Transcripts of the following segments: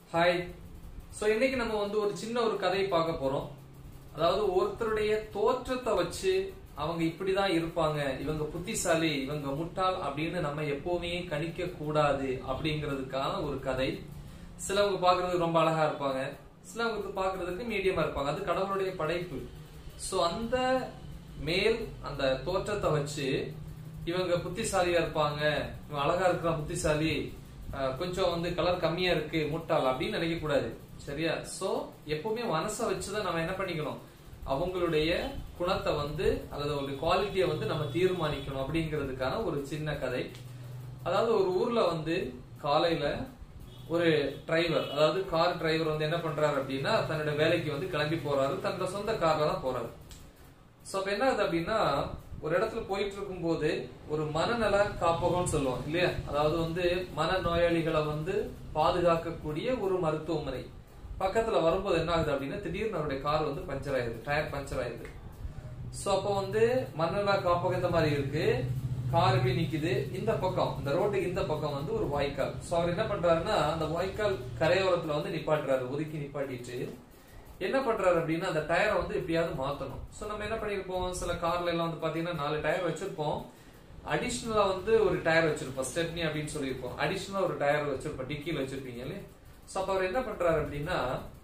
hi so இன்னைக்கு நம்ம வந்து ஒரு சின்ன ஒரு கதையை பார்க்க போறோம் அதாவது ஒருத்தருடைய தோற்றத்தை வச்சு அவங்க இப்படிதான் இருப்பாங்க இவங்க புத்திசாலி இவங்க முட்டாள் அப்படின்னு நம்ம எப்பவுமே கணிக்க கூடாது அப்படிங்கிறதுக்கான ஒரு கதை சிலவங்க பாக்குறதுக்கு ரொம்ப அழகா இருப்பாங்க சிலவங்களுக்கு பாக்குறதுக்கு மீடியமா இருப்பாங்க அது கடவுளுடைய படைப்பு சோ அந்த மேல் அந்த தோற்றத்தை வச்சு இவங்க புத்திசாலியா இருப்பாங்க இவன் அழகா இருக்கிறான் புத்திசாலி அஹ் கொஞ்சம் வந்து கலர் கம்மியா இருக்கு முட்டாள் அப்படின்னு நினைக்க கூடாது சரியா சோ எப்பவுமே மனசை வச்சுதான் நம்ம என்ன பண்ணிக்கணும் அவங்களுடைய குணத்தை வந்து அல்லது ஒரு குவாலிட்டியை வந்து நம்ம தீர்மானிக்கணும் அப்படிங்கிறதுக்கான ஒரு சின்ன கதை அதாவது ஒரு ஊர்ல வந்து காலையில ஒரு டிரைவர் அதாவது கார் டிரைவர் வந்து என்ன பண்றாரு அப்படின்னா தன்னோட வேலைக்கு வந்து கிளம்பி போறாரு தன்னோட சொந்த கார்ல தான் போறாரு சோ அப்ப என்ன ஆகுது அப்படின்னா ஒரு இடத்துல போயிட்டு இருக்கும் போது ஒரு மனநல காப்பகம்னு சொல்லுவோம் இல்லையா அதாவது வந்து மன நோயாளிகளை வந்து பாதுகாக்கக்கூடிய ஒரு மருத்துவமனை பக்கத்துல வரும்போது என்ன ஆகுது அப்படின்னா திடீர்னு அவருடைய கார் வந்து பஞ்சர் ஆயிருது டயர் பஞ்சர் ஆயிருது சோ அப்ப வந்து மனநல காப்பகம் இந்த மாதிரி இருக்கு கார் இப்படி நிக்குது இந்த பக்கம் இந்த ரோட்டுக்கு இந்த பக்கம் வந்து ஒரு வாய்க்கால் சோ அவர் என்ன பண்றாருன்னா அந்த வாய்க்கால் கரையோரத்துல வந்து நிப்பாட்டுறாரு ஒதுக்கி நிப்பாட்டிட்டு என்ன பண்றாரு அப்படின்னா அந்த டயரை வந்து எப்படியாவது மாத்தணும் சோ நம்ம என்ன பண்ணிருப்போம் சில கார்ல எல்லாம் வந்து பாத்தீங்கன்னா நாலு டயர் வச்சிருப்போம் அடிஷனலா வந்து ஒரு டயர் வச்சிருப்போம் ஸ்டெப்னி அப்படின்னு சொல்லியிருப்போம் அடிஷனலா ஒரு டயர் வச்சிருப்போம் டிக்கில வச்சிருப்பீங்க இல்லையா சோ அப்ப அவர் என்ன பண்றாரு அப்படின்னா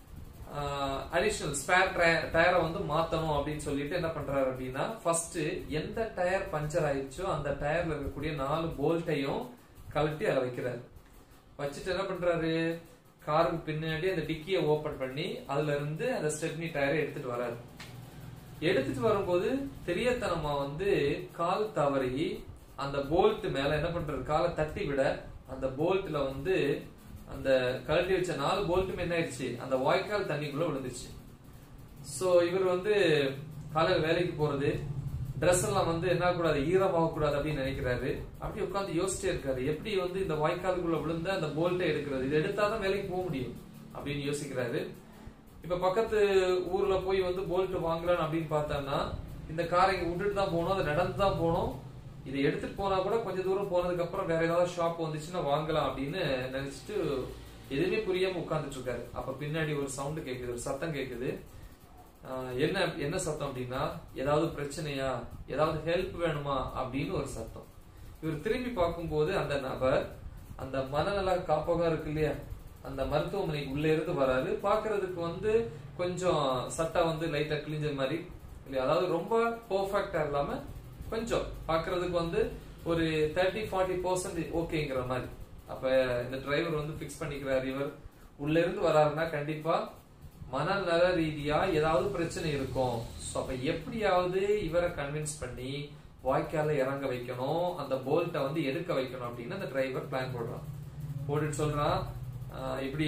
அடிஷனல் ஸ்பேர் டயரை வந்து மாத்தணும் அப்படின்னு சொல்லிட்டு என்ன பண்றாரு அப்படின்னா ஃபர்ஸ்ட் எந்த டயர் பஞ்சர் ஆயிடுச்சோ அந்த டயர்ல இருக்கக்கூடிய நாலு போல்ட்டையும் கழட்டி அதை வைக்கிறாரு வச்சுட்டு என்ன பண்றாரு காருக்கு பின்னாடி அந்த டிக்கியை ஓபன் பண்ணி அதுல இருந்து அந்த ஸ்டெப்னி டயரை எடுத்துட்டு வராரு எடுத்துட்டு வரும்போது தெரியத்தனமா வந்து கால் தவறி அந்த போல்ட் மேல என்ன பண்றாரு காலை தட்டி விட அந்த போல்ட்ல வந்து அந்த கழட்டி வச்ச நாலு போல்ட்டுமே என்ன ஆயிடுச்சு அந்த வாய்க்கால் தண்ணிக்குள்ள விழுந்துச்சு சோ இவர் வந்து காலையில வேலைக்கு போறது ட்ரெஸ் எல்லாம் வந்து என்ன கூடாது ஈரமாக கூடாது அப்படின்னு நினைக்கிறாரு அப்படி உட்காந்து யோசிச்சே இருக்காரு எப்படி வந்து இந்த வாய்க்காலுக்குள்ள விழுந்த அந்த போல்ட்டை எடுக்கிறது இது எடுத்தாதான் வேலைக்கு போக முடியும் அப்படின்னு யோசிக்கிறாரு இப்ப பக்கத்து ஊர்ல போய் வந்து போல்ட் வாங்கலாம் அப்படின்னு பார்த்தோம்னா இந்த காரை இங்க விட்டுட்டு தான் போகணும் அதை நடந்து தான் போகணும் இதை எடுத்துட்டு போனா கூட கொஞ்ச தூரம் போனதுக்கு அப்புறம் வேற ஏதாவது ஷாப் வந்துச்சுன்னா வாங்கலாம் அப்படின்னு நினைச்சிட்டு எதுவுமே புரியாம உட்கார்ந்துட்டு இருக்காரு அப்ப பின்னாடி ஒரு சவுண்ட் கேக்குது ஒரு சத்தம் கேக்குது ஆஹ் என்ன என்ன சத்தம் அப்படின்னா ஏதாவது பிரச்சனையா ஏதாவது ஹெல்ப் வேணுமா அப்படின்னு ஒரு சத்தம் இவர் திரும்பி பார்க்கும்போது அந்த நபர் அந்த மனநல காப்பகம் இருக்கு இல்லையா அந்த மருத்துவமனைக்கு உள்ள இருந்து வராரு பாக்குறதுக்கு வந்து கொஞ்சம் சட்டை வந்து லைட்டா கிழிஞ்ச மாதிரி இல்லையா அதாவது ரொம்ப பெர்ஃபெக்டா இல்லாம கொஞ்சம் பாக்குறதுக்கு வந்து ஒரு தேர்ட்டி ஃபார்ட்டி பர்சன்ட் ஓகேங்கிற மாதிரி அப்ப இந்த டிரைவர் வந்து பிக்ஸ் பண்ணிக்கிறார் இவர் உள்ள இருந்து வராருன்னா கண்டிப்பா மனநல ரீதியா ஏதாவது பிரச்சனை இருக்கும் சோ அப்ப எப்படியாவது இவரை கன்வின்ஸ் பண்ணி வாய்க்கால இறங்க வைக்கணும் அந்த போல்ட்டை வந்து எடுக்க வைக்கணும் அப்படின்னு அந்த டிரைவர் பிளான் போடுறான் போட்டுட்டு சொல்றான் ஆஹ் இப்படி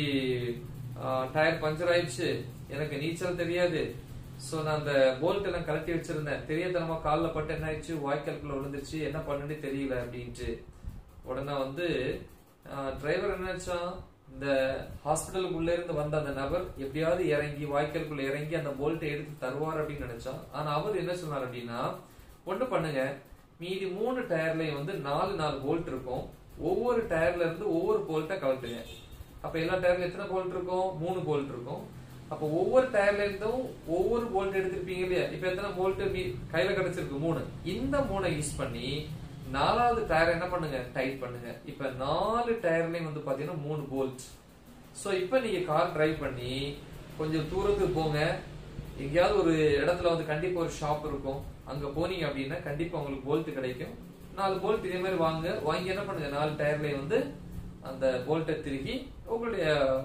டயர் பஞ்சர் ஆயிடுச்சு எனக்கு நீச்சல் தெரியாது சோ நான் அந்த போல்ட் எல்லாம் கழட்டி வச்சிருந்தேன் தெரியத்தனமா கால்ல பட்டு என்ன ஆயிடுச்சு வாய்க்காலுக்குள்ள விழுந்துருச்சு என்ன பண்ணுன்னு தெரியல அப்படின்ட்டு உடனே வந்து டிரைவர் என்ன நினைச்சான் இந்த ஹாஸ்பிட்டலுக்குள்ள இருந்து வந்த அந்த நபர் எப்படியாவது இறங்கி வாய்க்காலுக்குள்ள இறங்கி அந்த போல்ட்டை எடுத்து தருவார் அப்படின்னு நினைச்சான் ஆனா அவர் என்ன சொன்னார் அப்படின்னா ஒண்ணு பண்ணுங்க மீதி மூணு டயர்லயும் வந்து நாலு நாலு போல்ட் இருக்கும் ஒவ்வொரு டயர்ல இருந்து ஒவ்வொரு போல்ட்டை கழட்டுங்க அப்ப எல்லா டயர்ல எத்தனை போல்ட் இருக்கும் மூணு போல்ட் இருக்கும் அப்ப ஒவ்வொரு டயர்ல இருந்தும் ஒவ்வொரு போல்ட் எடுத்திருப்பீங்க இல்லையா இப்ப எத்தனை போல்ட் கையில கிடைச்சிருக்கு மூணு இந்த மூணை யூஸ் பண்ணி நாலாவது டயர் என்ன பண்ணுங்க டைட் பண்ணுங்க இப்ப நாலு டயர்லயும் வந்து பாத்தீங்கன்னா மூணு போல்ட் சோ இப்ப நீங்க கார் டிரைவ் பண்ணி கொஞ்சம் தூரத்துக்கு போங்க எங்கேயாவது ஒரு இடத்துல வந்து கண்டிப்பா ஒரு ஷாப் இருக்கும் அங்க போனீங்க அப்படின்னா கண்டிப்பா உங்களுக்கு போல்ட் கிடைக்கும் நாலு போல்ட் இதே மாதிரி வாங்க வாங்கி என்ன பண்ணுங்க நாலு டயர்லயும் வந்து அந்த போல்ட்டை திருகி உங்களுடைய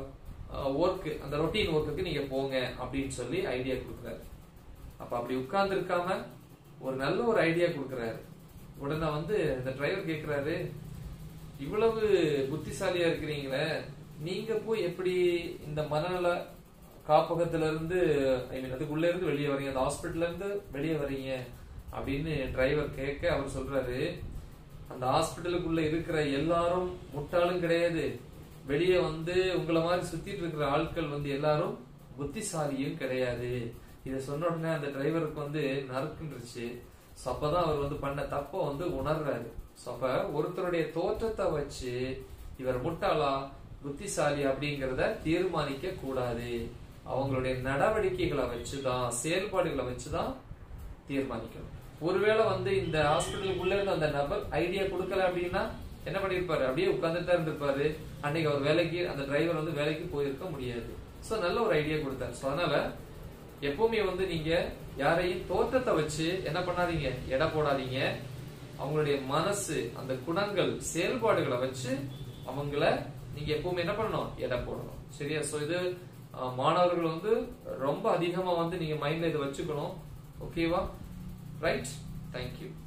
ஒர்க் அந்த ரொட்டீன் ஒர்க்குக்கு நீங்க போங்க அப்படின்னு சொல்லி ஐடியா கொடுக்குறாரு அப்ப அப்படி உட்கார்ந்து இருக்காம ஒரு நல்ல ஒரு ஐடியா கொடுக்குறாரு உடனே வந்து இந்த டிரைவர் கேக்குறாரு இவ்வளவு புத்திசாலியா இருக்கிறீங்களே நீங்க போய் எப்படி இந்த மனநல காப்பகத்துல இருந்து ஐ மீன் அதுக்குள்ள இருந்து வெளியே வரீங்க அந்த ஹாஸ்பிட்டல்ல இருந்து வெளியே வரீங்க அப்படின்னு டிரைவர் கேட்க அவர் சொல்றாரு அந்த ஹாஸ்பிட்டலுக்குள்ள இருக்கிற எல்லாரும் முட்டாளும் கிடையாது வெளியே வந்து உங்களை மாதிரி சுத்திட்டு இருக்கிற ஆட்கள் வந்து எல்லாரும் புத்திசாலியும் கிடையாது இத சொன்ன உடனே அந்த டிரைவருக்கு வந்து நறுக்குன்றுச்சு So அப்பதான் அவர் வந்து பண்ண தப்ப வந்து உணர்றாரு So அப்ப ஒருத்தருடைய தோற்றத்தை வச்சு இவர் முட்டாளா புத்திசாலி அப்படிங்கறத தீர்மானிக்க கூடாது அவங்களுடைய நடவடிக்கைகளை வச்சுதான் செயல்பாடுகளை வச்சுதான் தீர்மானிக்கணும் ஒருவேளை வந்து இந்த ஹாஸ்பிட்டலுக்குள்ள இருந்த அந்த நபர் ஐடியா கொடுக்கல அப்படின்னா என்ன பண்ணிருப்பாரு அப்படியே உட்கார்ந்துட்டு தான் இருந்திருப்பாரு அன்னைக்கு அவர் வேலைக்கு அந்த டிரைவர் வந்து வேலைக்கு போயிருக்க முடியாது சோ நல்ல ஒரு ஐடியா கொடுத்தாரு சோ அதனால எப்பவுமே வந்து நீங்க யாரையும் தோற்றத்தை வச்சு என்ன பண்ணாதீங்க எடை போடாதீங்க அவங்களுடைய மனசு அந்த குணங்கள் செயல்பாடுகளை வச்சு அவங்கள நீங்க எப்பவுமே என்ன பண்ணணும் எடை போடணும் சரியா சோ இது அஹ், மாணவர்கள் வந்து ரொம்ப அதிகமா வந்து நீங்க மைண்ட்ல இதை வச்சுக்கணும் ஓகேவா ரைட் தேங்க்யூ